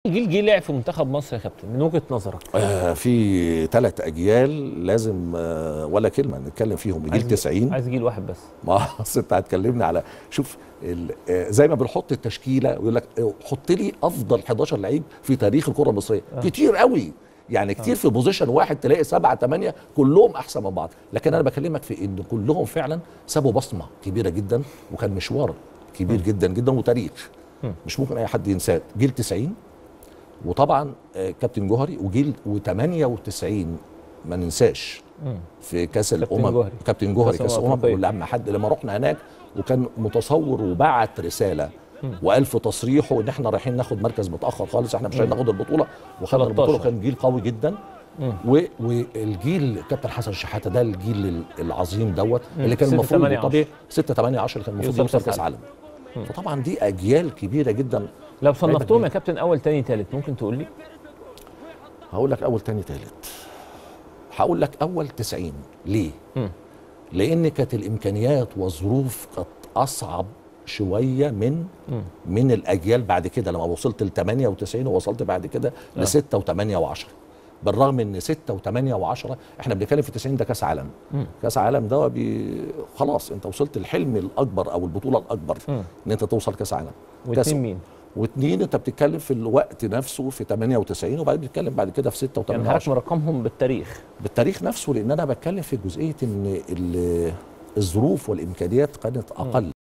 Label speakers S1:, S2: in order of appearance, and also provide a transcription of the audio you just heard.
S1: جيل جيل لعب في منتخب مصر يا كابتن من وجهه نظرك
S2: آه في ثلاث اجيال لازم آه ولا كلمه نتكلم فيهم جيل 90
S1: عايز جيل واحد بس
S2: ما اصل انت هتكلمني على شوف ال- آه، زي ما بنحط التشكيله ويقول لك آه، حط لي افضل 11 لعيب في تاريخ الكره المصريه
S1: آه.
S2: كتير قوي يعني كتير في بوزيشن واحد تلاقي سبعة ثمانية كلهم أحسن من بعض لكن أنا بكلمك في إن كلهم فعلا سابوا بصمة كبيرة جدا وكان مشوار كبير جدا جدا وتاريخ
S1: مم.
S2: مش ممكن أي حد ينساه جيل 90 وطبعا آه، كابتن جوهري وجيل و98 ما ننساش
S1: مم.
S2: في كاس
S1: كابتن
S2: الامم
S1: جوهري.
S2: كابتن جوهري
S1: كأس
S2: كاس
S1: الأمم
S2: الامم
S1: الأفريقية.
S2: لما حد لما رحنا هناك وكان متصور وبعت رساله وقال في تصريحه ان احنا رايحين ناخد مركز متاخر خالص احنا مش رايحين ناخد البطوله وخدنا
S1: 13.
S2: البطوله وكان جيل قوي جدا
S1: مم.
S2: و... والجيل كابتن حسن شحاته ده الجيل العظيم دوت
S1: مم.
S2: اللي كان
S1: ستة،
S2: المفروض
S1: تمانية،
S2: طبيعي 6 8 10 اللي كان المفروض
S1: يوصل
S2: يوصل
S1: كأس
S2: كاس عالم فطبعا دي اجيال كبيره جدا
S1: لو صنفتهم
S2: كبير.
S1: يا كابتن اول تاني تالت ممكن تقول لي
S2: هقول لك اول تاني تالت هقول لك اول 90 ليه
S1: مم.
S2: لان كانت الامكانيات والظروف كانت اصعب شويه من
S1: مم.
S2: من الاجيال بعد كده لما وصلت ل 98 ووصلت بعد كده ل 6 و8 و10 بالرغم ان 6 و8 و10 احنا بنتكلم في 90 ده كاس عالم
S1: مم.
S2: كاس عالم ده بي خلاص انت وصلت الحلم الاكبر او البطوله الاكبر
S1: مم.
S2: ان انت توصل كاس عالم كاس
S1: واثنين مين؟
S2: واثنين انت بتتكلم في الوقت نفسه في 98 وبعدين بتتكلم بعد كده في 6 و8
S1: يعني
S2: و10
S1: حضرتك مرقمهم بالتاريخ
S2: بالتاريخ نفسه لان انا بتكلم في جزئيه ان ال- الظروف والامكانيات كانت اقل